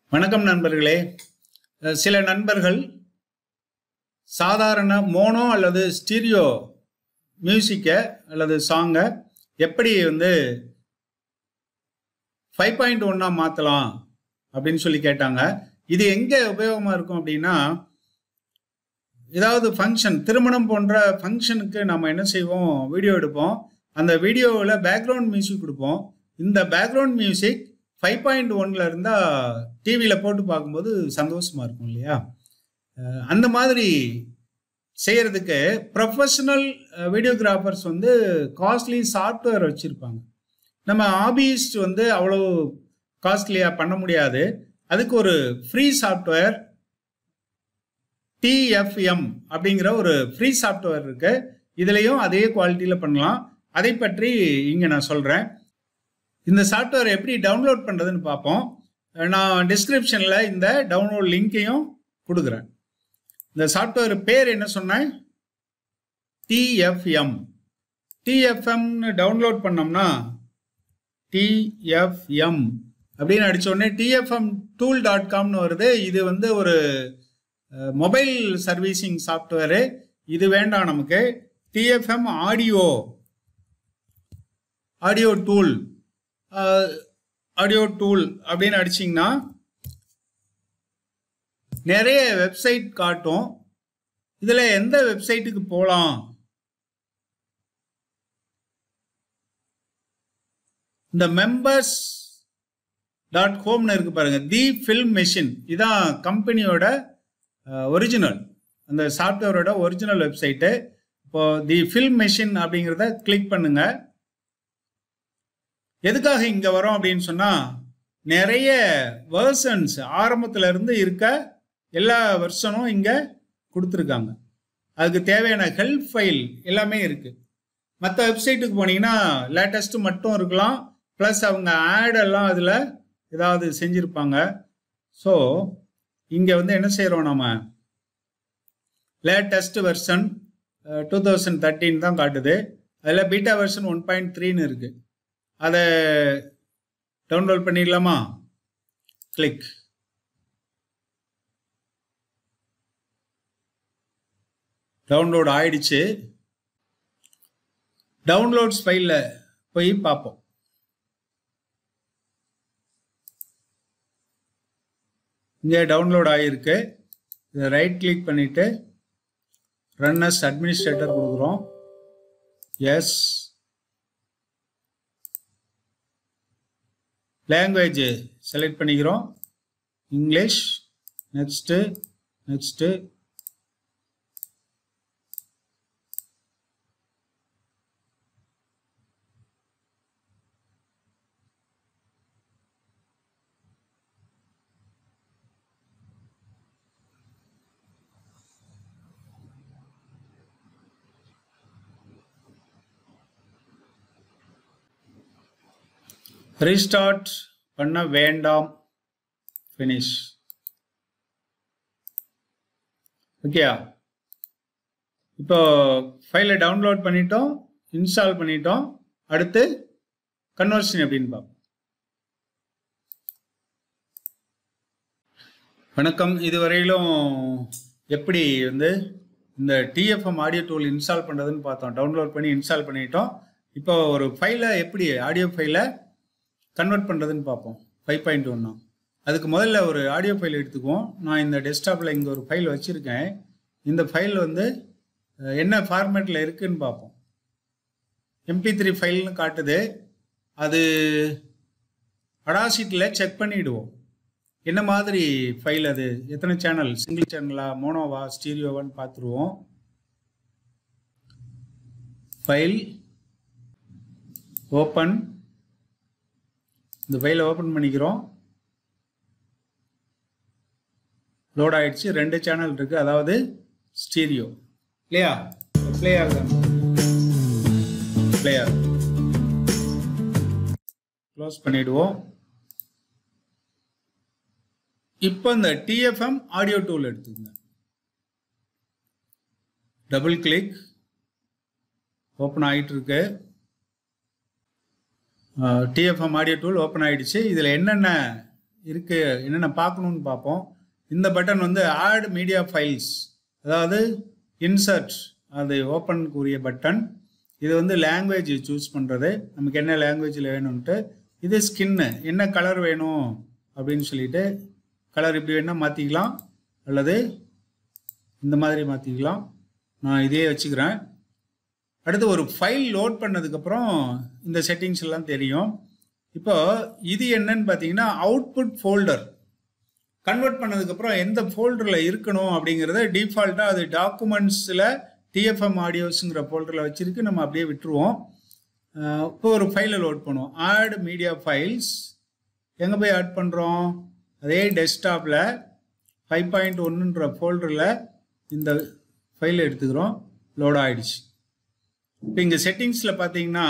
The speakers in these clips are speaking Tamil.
வணக்கம் நண்பர்களே அஹ் சில நண்பர்கள் சாதாரண மோனோ அல்லது ஸ்டீரியோ மியூசிக்கை அல்லது சாங்கை எப்படி வந்து ஃபைவ் பாயிண்ட் ஒன்னாக மாற்றலாம் அப்படின்னு சொல்லி கேட்டாங்க இது எங்கே உபயோகமாக இருக்கும் அப்படின்னா ஏதாவது ஃபங்க்ஷன் திருமணம் போன்ற ஃபங்க்ஷனுக்கு நம்ம என்ன செய்வோம் வீடியோ எடுப்போம் அந்த வீடியோவில் பேக்ரவுண்ட் மியூசிக் கொடுப்போம் இந்த பேக்ரவுண்ட் மியூசிக் ஃபைவ் பாயிண்ட் ஒன்ல இருந்தால் டிவியில் போட்டு பார்க்கும்போது சந்தோஷமா இருக்கும் இல்லையா அஹ் அந்த மாதிரி செய்யறதுக்கு ப்ரொஃபஷனல் வீடியோகிராஃபர்ஸ் வந்து காஸ்ட்லி சாஃப்ட்வேர் வச்சுருப்பாங்க நம்ம ஆபியிஸ்ட் வந்து அவ்வளோ காஸ்ட்லியாக பண்ண முடியாது அதுக்கு ஒரு ஃப்ரீ சாஃப்ட்வேர் டிஎஃப்எம் அப்படிங்கிற ஒரு ஃப்ரீ சாஃப்ட்வேர் இருக்கு இதுலேயும் அதே குவாலிட்டியில் பண்ணலாம் அதை பற்றி இங்கே நான் சொல்கிறேன் இந்த சாஃப்ட்வேர் எப்படி டவுன்லோட் பண்ணுறதுன்னு பார்ப்போம் நான் டிஸ்கிரிப்ஷனில் இந்த டவுன்லோட் லிங்க்கையும் கொடுக்குறேன் இந்த சாஃப்ட்வேர் பேர் என்ன சொன்னேன் டிஎஃப்எம் டிஎஃப்எம்னு டவுன்லோட் பண்ணோம்னா டிஎஃப்எம் அப்படின்னு அடிச்ச உடனே டிஎஃப்எம் டூல் டாட் காம்னு வருது இது வந்து ஒரு மொபைல் சர்வீசிங் சாஃப்ட்வேரு இது வேண்டாம் நமக்கு DFM audio audio tool audio tool அப்படின்னு அடிச்சிங்கன்னா நிறைய வெப்சைட் காட்டும் இதில் எந்த வெப்சைட்டுக்கு போகலாம் இந்த மெம்பர்ஸ் டாட் ஹோம்னு இருக்கு பாருங்க தி ஃபில்ம் மெஷின் இதான் கம்பெனியோட ஒரிஜினல் அந்த சாஃப்ட்வேரோட ஒரிஜினல் வெப்சைட்டு இப்போ தி ஃபில்ம் மெஷின் அப்படிங்கிறத கிளிக் பண்ணுங்க எதுக்காக இங்கே வரோம் அப்படின்னு சொன்னால் நிறைய வேர்சன்ஸ் ஆரம்பத்துல இருந்து இருக்க எல்லா வெர்ஷனும் இங்கே கொடுத்துருக்காங்க அதுக்கு தேவையான ஹெல்ப் ஃபைல் எல்லாமே இருக்கு மற்ற வெப்சைட்டுக்கு போனீங்கன்னா லேட்டஸ்ட் மட்டும் இருக்கலாம் ப்ளஸ் அவங்க ஆட் எல்லாம் அதில் ஏதாவது செஞ்சுருப்பாங்க ஸோ இங்கே வந்து என்ன செய்கிறோம் நம்ம latest version two thousand thirteen தான் காட்டுது அதில் பீட்டா வெர்ஷன் ஒன் பாயிண்ட் த்ரீன்னு இருக்குது அதை டவுன்லோட் பண்ணிடலாமா கிளிக் டவுன்லோட் ஆயிடுச்சு டவுன்லோட்ஸ் ஃபைலில் போய் பார்ப்போம் இங்கே டவுன்லோட் ஆகிருக்கு இதை ரைட் கிளிக் பண்ணிவிட்டு ரன் அஸ் அட்மினிஸ்ட்ரேட்டர் கொடுக்குறோம் எஸ் லாங்குவேஜ் செலக்ட் பண்ணிக்கிறோம் இங்கிலீஷ் நெக்ஸ்ட்டு நெக்ஸ்ட்டு ரீஸ்டார்ட் பண்ண வேண்டாம் ஃபினிஷ் ஓகேயா இப்போ ஃபைலை டவுன்லோட் பண்ணிட்டோம் இன்ஸ்டால் பண்ணிட்டோம் அடுத்து கன்வர்ஷன் எப்படின்னு பார்ப்போம் வணக்கம் இதுவரையிலும் எப்படி வந்து இந்த டிஎஃப்எம் ஆடியோ டூல் இன்ஸ்டால் பண்ணுறதுன்னு பார்த்தோம் டவுன்லோட் பண்ணி இன்ஸ்டால் பண்ணிட்டோம் இப்போ ஒரு ஃபைலை எப்படி ஆடியோ ஃபைலை கன்வெர்ட் பண்ணுறதுன்னு பார்ப்போம் ஃபைவ் பாயிண்ட் ஒன்னா அதுக்கு முதல்ல ஒரு ஆடியோ ஃபைல் எடுத்துக்குவோம் நான் இந்த டெஸ்க்டாப்பில் இங்கே ஒரு ஃபைல் வச்சுருக்கேன் இந்த ஃபைல் வந்து என்ன ஃபார்மேட்டில் இருக்குன்னு பார்ப்போம் எம்பி த்ரீ ஃபைல்னு காட்டுது அது அடாசிட்டியில் செக் பண்ணிவிடுவோம் என்ன மாதிரி ஃபைல் அது எத்தனை சேனல் சிங்கிள் சேனலா மோனோவா ஸ்டீரியோவான்னு பார்த்துருவோம் ஃபைல் ஓப்பன் இந்த ஃபைலை ஓப்பன் பண்ணிக்கிறோம் லோட் ஆயிடுச்சு ரெண்டு சேனல் இருக்கு அதாவது ஸ்டீரியோ இல்லையா பிளே ஆகுது பிளே ஆகுது க்ளோஸ் பண்ணிடுவோம் இப்போ இந்த டிஎஃப்எம் ஆடியோ டூல் எடுத்துக்கங்க டபுள் கிளிக் ஓப்பன் ஆகிட்டு இருக்கு டிஎஃப்எம் ஆடியோ டூல் ஓப்பன் ஆயிடுச்சு இதில் என்னென்ன இருக்கு என்னென்ன பார்க்கணும்னு பார்ப்போம் இந்த பட்டன் வந்து ஆட் மீடியா ஃபைல்ஸ் அதாவது இன்சர்ட் அது ஓப்பனுக்குரிய பட்டன் இது வந்து லாங்குவேஜ் சூஸ் பண்ணுறது நமக்கு என்ன லாங்குவேஜில் வேணும்ன்ட்டு இது ஸ்கின்னு என்ன கலர் வேணும் அப்படின்னு சொல்லிட்டு கலர் இப்படி வேணால் மாற்றிக்கலாம் அல்லது இந்த மாதிரி மாற்றிக்கலாம் நான் இதே வச்சுக்கிறேன் அடுத்து ஒரு ஃபைல் லோட் பண்ணதுக்கப்புறம் இந்த செட்டிங்ஸ் எல்லாம் தெரியும் இப்போ இது என்னன்னு பார்த்தீங்கன்னா அவுட்புட் ஃபோல்டர் கன்வெர்ட் பண்ணதுக்கப்புறம் எந்த ஃபோல்டரில் இருக்கணும் அப்படிங்கிறத டிஃபால்ட்டாக அது டாக்குமெண்ட்ஸில் டிஎஃப்எம் ஆடியோஸுங்கிற ஃபோல்டரில் வச்சுருக்கு நம்ம அப்படியே விட்டுருவோம் அஹ் இப்போ ஒரு ஃபைலை லோட் பண்ணுவோம் ஆட் மீடியா ஃபைல்ஸ் எங்கே போய் ஆட் பண்ணுறோம் அதே டெஸ்க்டாப்பில் ஃபைவ் பாயிண்ட் ஒன்றுன்ற ஃபோல்டரில் இந்த ஃபைல் எடுத்துக்கிறோம் லோட் ஆயிடுச்சு இப்போ இங்கே செட்டிங்ஸில் பார்த்தீங்கன்னா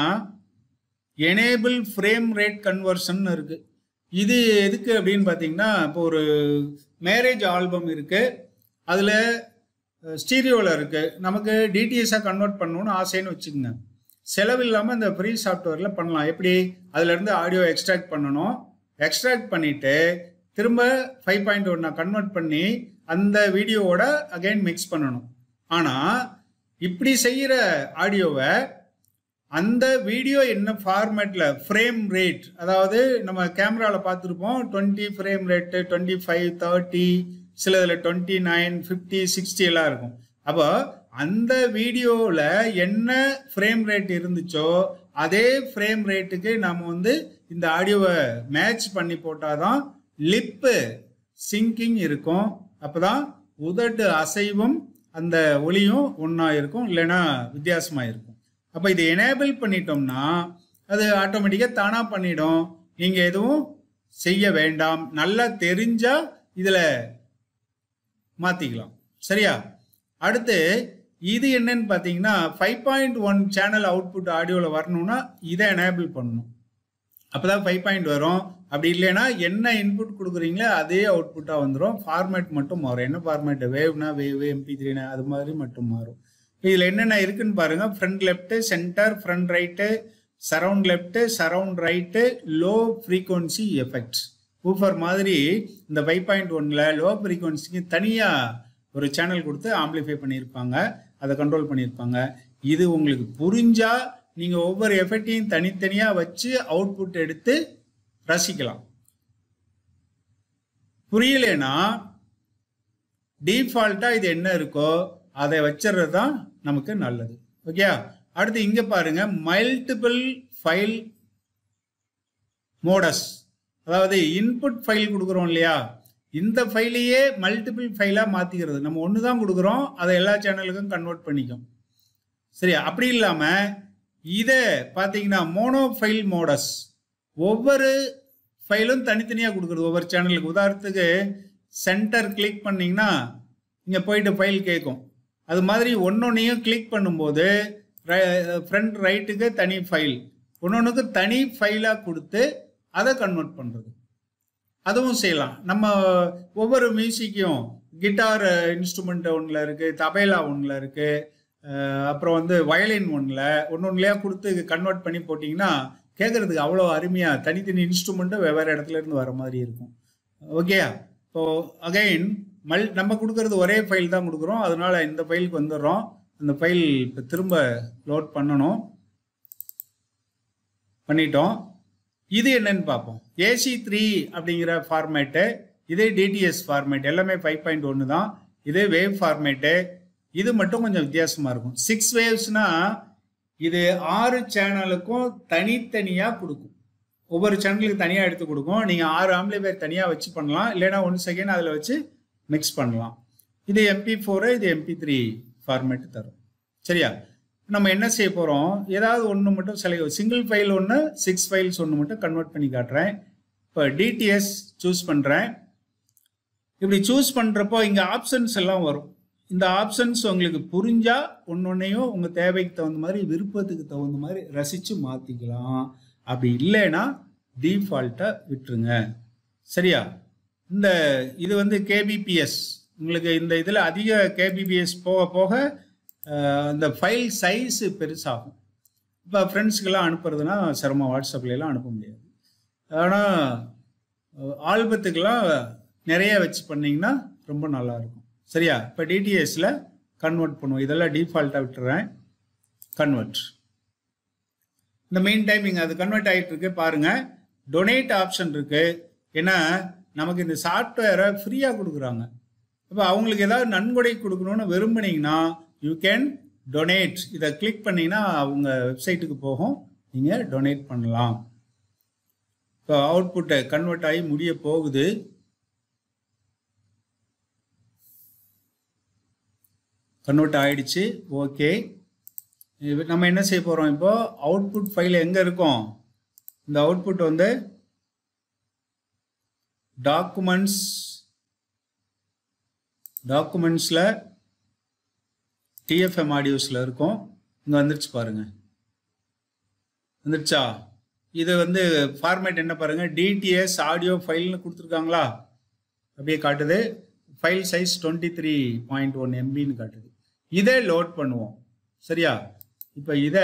எனேபிள் ஃப்ரேம் ரேட் கன்வர்ஷன் இருக்குது இது எதுக்கு அப்படின்னு பார்த்தீங்கன்னா இப்போ ஒரு மேரேஜ் ஆல்பம் இருக்குது அதில் ஸ்டீரியோவில் இருக்குது நமக்கு டிடிஎஸ்ஸாக கன்வெர்ட் பண்ணணும்னு ஆசைன்னு வச்சுக்கோங்க செலவு இல்லாமல் இந்த ஃப்ரீ சாஃப்ட்வேரில் பண்ணலாம் எப்படி அதுலேருந்து ஆடியோ எக்ஸ்ட்ராக்ட் பண்ணணும் எக்ஸ்ட்ராக்ட் பண்ணிவிட்டு திரும்ப ஃபைவ் பாயிண்ட் ஒன்னை கன்வெர்ட் பண்ணி அந்த வீடியோவோட அகைன் மிக்ஸ் பண்ணணும் ஆனால் இப்படி செய்கிற ஆடியோவை அந்த வீடியோ என்ன ஃபார்மேட்டில் ஃப்ரேம் ரேட் அதாவது நம்ம கேமராவில் பார்த்துருப்போம் twenty frame rate twenty five thirty சில இதில் டுவெண்ட்டி நைன் ஃபிஃப்டி சிக்ஸ்டி எல்லாம் இருக்கும் அப்போ அந்த வீடியோவில் என்ன ஃப்ரேம் ரேட் இருந்துச்சோ அதே ஃப்ரேம் ரேட்டுக்கு நம்ம வந்து இந்த ஆடியோவை மேட்ச் பண்ணி போட்டால் தான் லிப்பு சிங்கிங் இருக்கும் அப்போ தான் உதட்டு அசைவும் அந்த ஒளியும் ஒன்றா இருக்கும் இல்லைன்னா வித்தியாசமாக இருக்கும் அப்போ இது எனேபிள் பண்ணிட்டோம்னா அது ஆட்டோமேட்டிக்காக தானாக பண்ணிடும் நீங்கள் எதுவும் செய்ய வேண்டாம் நல்லா தெரிஞ்சால் இதில் மாற்றிக்கலாம் சரியா அடுத்து இது என்னன்னு பார்த்தீங்கன்னா five point one channel output ஆடியோவில் வரணும்னா இதை எனேபிள் பண்ணணும் அப்போ தான் ஃபைவ் பாயிண்ட் வரும் அப்படி இல்லைன்னா என்ன இன்புட் கொடுக்குறீங்களோ அதே அவுட்புட்டாக வந்துடும் ஃபார்மேட் மட்டும் மாறும் என்ன ஃபார்மேட் வேவ்னா வேவ் எம்பி த்ரீனா அது மாதிரி மட்டும் மாறும் இதில் என்னென்ன இருக்குன்னு பாருங்க front left center front right surround left surround right low frequency effects woofer மாதிரி இந்த ஃபைவ் பாயிண்ட் ஒன்ல லோ ஃப்ரீக்வன்சிக்கு தனியாக ஒரு சேனல் கொடுத்து ஆம்பிளிஃபை பண்ணியிருப்பாங்க அதை கண்ட்ரோல் பண்ணியிருப்பாங்க இது உங்களுக்கு புரிஞ்சா நீங்கள் ஒவ்வொரு எஃபெக்டையும் தனித்தனியாக வச்சு அவுட்புட் எடுத்து ரசிக்கலாம் புரியலைன்னா டிஃபால்ட்டாக இது என்ன இருக்கோ அதை வச்சிடுறது தான் நமக்கு நல்லது ஓகே அடுத்து இங்கே பாருங்க மல்டிபிள் ஃபைல் மோடஸ் அதாவது இன்புட் ஃபைல் கொடுக்குறோம் இல்லையா இந்த ஃபைலையே மல்டிபிள் ஃபைலாக மாற்றிக்கிறது நம்ம ஒன்று தான் கொடுக்குறோம் அதை எல்லா சேனலுக்கும் கன்வெர்ட் பண்ணிக்கும் சரி அப்படி இல்லாமல் இதை பார்த்தீங்கன்னா மோனோ ஃபைல் மோடஸ் ஒவ்வொரு ஃபைலும் தனித்தனியாக கொடுக்குறது ஒவ்வொரு சேனலுக்கு உதாரணத்துக்கு சென்டர் கிளிக் பண்ணிங்கன்னா இங்கே போயிட்டு ஃபைல் கேட்கும் அது மாதிரி ஒன்னொன்னையும் கிளிக் பண்ணும்போது ஃப்ரண்ட் ரைட்டுக்கு தனி ஃபைல் ஒன்னொன்றுக்கு தனி ஃபைலாக கொடுத்து அதை கன்வெர்ட் பண்ணுறது அதுவும் செய்யலாம் நம்ம ஒவ்வொரு மியூசிக்கையும் கிட்டார் இன்ஸ்ட்ருமெண்ட் ஒன்றில் இருக்குது தபேலா ஒன்றில் இருக்குது அப்புறம் வந்து வயலின் ஒன்றில் ஒன்று ஒன்றுலையா கொடுத்து கன்வெர்ட் பண்ணி போட்டிங்கன்னா கேட்குறதுக்கு அவ்வளோ அருமையாக தனித்தனி இன்ஸ்ட்ருமெண்ட்டும் வெவ்வேறு இடத்துல இருந்து வர மாதிரி இருக்கும் ஓகேயா இப்போ அகைன் மல் நம்ம கொடுக்கறது ஒரே ஃபைல் தான் கொடுக்குறோம் அதனால இந்த ஃபைலுக்கு வந்துடுறோம் அந்த ஃபைல் இப்போ திரும்ப லோட் பண்ணணும் பண்ணிட்டோம் இது என்னன்னு பார்ப்போம் ஏசி த்ரீ அப்படிங்கிற ஃபார்மேட்டு இதே டிடிஎஸ் ஃபார்மேட் எல்லாமே ஃபைவ் பாயிண்ட் ஒன்று தான் இதே வேவ் ஃபார்மேட்டு இது மட்டும் கொஞ்சம் வித்தியாசமாக இருக்கும் சிக்ஸ் வேவ்ஸ்னா இது ஆறு சேனலுக்கும் தனித்தனியாக கொடுக்கும் ஒவ்வொரு சேனலுக்கு தனியாக எடுத்து கொடுக்கும் நீங்கள் ஆறு ஆம்பிளிஃபயர் தனியாக வச்சு பண்ணலாம் இல்லைன்னா ஒன் செகண்ட் அதில் வச்சு மிக்ஸ் பண்ணலாம் இது எம்பி ஃபோரு இது எம்பி த்ரீ ஃபார்மேட் தரும் சரியா நம்ம என்ன செய்ய போகிறோம் ஏதாவது ஒன்று மட்டும் செலக்ட் சிங்கிள் ஃபைல் ஒன்று சிக்ஸ் ஃபைல்ஸ் ஒன்று மட்டும் கன்வெர்ட் பண்ணி காட்டுறேன் இப்போ டிடிஎஸ் சூஸ் பண்ணுறேன் இப்படி சூஸ் பண்ணுறப்போ இங்கே ஆப்ஷன்ஸ் எல்லாம் வரும் இந்த ஆப்ஷன்ஸ் உங்களுக்கு புரிஞ்சா ஒன்னொன்னையும் உங்கள் தேவைக்கு தகுந்த மாதிரி விருப்பத்துக்கு தகுந்த மாதிரி ரசித்து மாற்றிக்கலாம் அப்படி இல்லைன்னா டிஃபால்ட்டாக விட்டுருங்க சரியா இந்த இது வந்து கேபிபிஎஸ் உங்களுக்கு இந்த இதில் அதிக கேபிபிஎஸ் போக போக அந்த ஃபைல் சைஸு பெருசாகும் இப்போ ஃப்ரெண்ட்ஸுக்கெல்லாம் அனுப்புறதுனா சிரமம் வாட்ஸ்அப்லாம் அனுப்ப முடியாது ஆனால் ஆல்பத்துக்கெல்லாம் நிறைய வச்சு பண்ணீங்கன்னா ரொம்ப நல்லா இருக்கும் சரியா இப்போ டிடிஎஸ்ல கன்வெர்ட் பண்ணுவோம் இதெல்லாம் டிஃபால்ட்டாக விட்டுறேன் கன்வெர்ட் இந்த மெயின் டைம் இங்கே அது கன்வெர்ட் ஆகிட்டு இருக்கு பாருங்க டொனேட் ஆப்ஷன் இருக்கு ஏன்னா நமக்கு இந்த சாஃப்ட்வேரை ஃப்ரீயாக கொடுக்குறாங்க இப்போ அவங்களுக்கு ஏதாவது நன்கொடை கொடுக்கணும்னு விரும்புனீங்கன்னா யூ கேன் டொனேட் இதை கிளிக் பண்ணீங்கன்னா அவங்க வெப்சைட்டுக்கு போகும் நீங்கள் டொனேட் பண்ணலாம் இப்போ அவுட்புட்டை கன்வெர்ட் ஆகி முடிய போகுது கன்வெர்ட் ஆயிடுச்சு ஓகே நம்ம என்ன செய்ய போகிறோம் இப்போ அவுட்புட் ஃபைல் எங்கே இருக்கும் இந்த அவுட்புட் வந்து டாக்குமெண்ட்ஸ் டாக்குமெண்ட்ஸில் டிஎஃப்எம் ஆடியோஸில் இருக்கும் இங்கே வந்துருச்சு பாருங்க வந்துருச்சா இது வந்து ஃபார்மேட் என்ன பாருங்க டிடிஎஸ் ஆடியோ ஃபைல்னு கொடுத்துருக்காங்களா அப்படியே காட்டுது file size twenty three point one எம்பின்னு காட்டுது இதை லோட் பண்ணுவோம் சரியா இப்போ இதை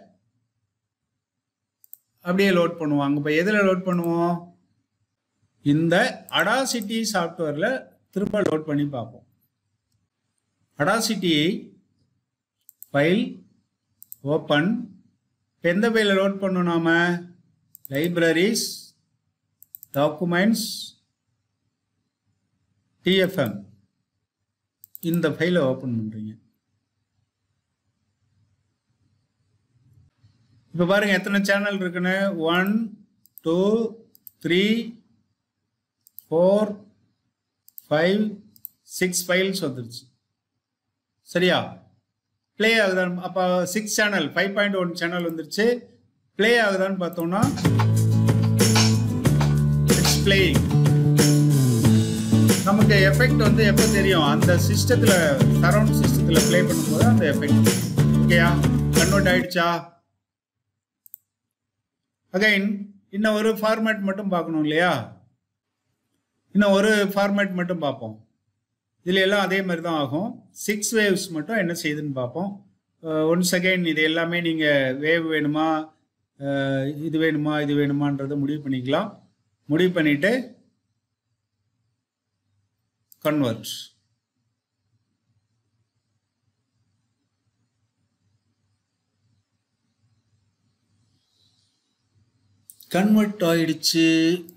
அப்படியே லோட் பண்ணுவோம் அங்கே இப்போ எதில் லோட் பண்ணுவோம் இந்த அடாசிட்டி சாஃப்ட்வேரில் திரும்ப லோட் பண்ணி பார்ப்போம் அடாசிட்டி ஃபைல் ஓப்பன் இப்போ எந்த ஃபைலில் லோட் பண்ணணும் நாம லைப்ரரிஸ் டாக்குமெண்ட்ஸ் டிஎஃப்எம் இந்த ஃபைலை ஓப்பன் பண்ணுறீங்க இப்போ பாருங்க எத்தனை சேனல் இருக்குன்னு one two three four five six files வந்துருச்சு சரியா ப்ளே ஆகுதான்னு அப்போ six channel five point one channel வந்துருச்சு ப்ளே ஆகுதான்னு பார்த்தோம்னா இட்ஸ் பிளேயிங் நமக்கு எஃபெக்ட் வந்து எப்போ தெரியும் அந்த சிஸ்டத்தில் சரௌண்ட் சிஸ்டத்தில் ப்ளே பண்ணும்போது அந்த எஃபெக்ட் ஓகேயா கன்வெர்ட் ஆயிடுச்சா அகைன் இன்னும் ஒரு ஃபார்மேட் மட்டும் பார்க்கணும் இல்லையா இன்னும் ஒரு ஃபார்மேட் மட்டும் பார்ப்போம் இதில் எல்லாம் அதே மாதிரி தான் ஆகும் சிக்ஸ் வேவ்ஸ் மட்டும் என்ன செய்யுதுன்னு பார்ப்போம் ஒன்ஸ் அகைன் இது எல்லாமே நீங்கள் வேவ் வேணுமா அஹ், இது வேணுமா இது வேணுமான்றதை முடிவு பண்ணிக்கலாம் முடிவு பண்ணிட்டு கன்வெர்ட் கன்வெர்ட் ஆயிடுச்சு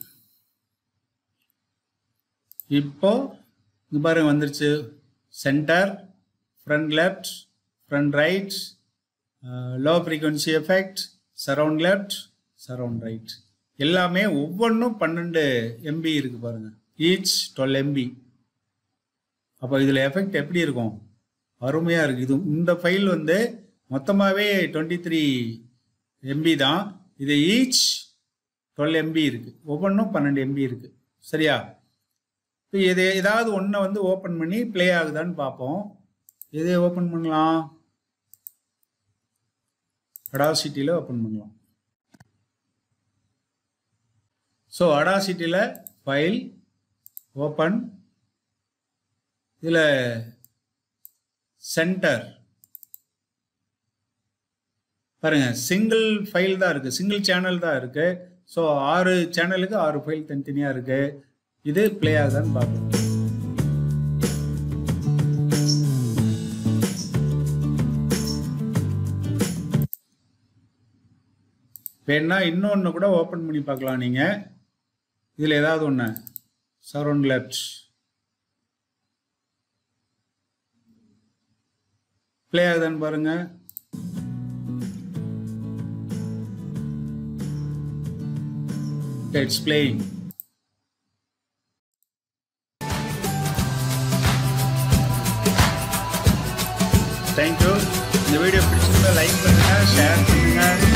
இப்போ இங்க பாருங்க வந்துருச்சு center front left front right low frequency effect surround left surround right எல்லாமே ஒவ்வொன்றும் பன்னெண்டு எம்பி இருக்கு பாருங்க ஈச் டுவெல் எம்பி அப்போ இதில் எஃபெக்ட் எப்படி இருக்கும் அருமையாக இருக்குது இது இந்த ஃபைல் வந்து மொத்தமாகவே டுவெண்ட்டி த்ரீ எம்பி தான் இது ஈச் டுவெல் எம்பி இருக்குது ஒவ்வொன்றும் பன்னெண்டு எம்பி இருக்குது சரியா இப்போ இது ஏதாவது ஒன்றை வந்து ஓப்பன் பண்ணி ப்ளே ஆகுதான்னு பார்ப்போம் எதை ஓப்பன் பண்ணலாம் அடாசிட்டியில் ஓப்பன் பண்ணலாம் ஸோ அடாசிட்டியில் ஃபைல் ஓப்பன் இதில் சென்டர் பாருங்க சிங்கிள் ஃபைல் தான் இருக்கு சிங்கிள் சேனல் தான் இருக்கு ஸோ ஆறு சேனலுக்கு ஆறு ஃபைல் தனித்தனியாக இருக்கு இது ப்ளே ஆகுதான்னு பார்ப்போம் வேணா இன்னொன்று கூட ஓப்பன் பண்ணி பார்க்கலாம் நீங்கள் இதில் ஏதாவது ஒன்று சரௌண்ட் லெஃப்ட் ப்ளே ஆகுதான்னு பாருங்க இட்ஸ் பிளேயிங் தேங்க்யூ இந்த வீடியோ பிடிச்சிருந்தா லைக் பண்ணுங்க ஷேர் பண்ணுங்க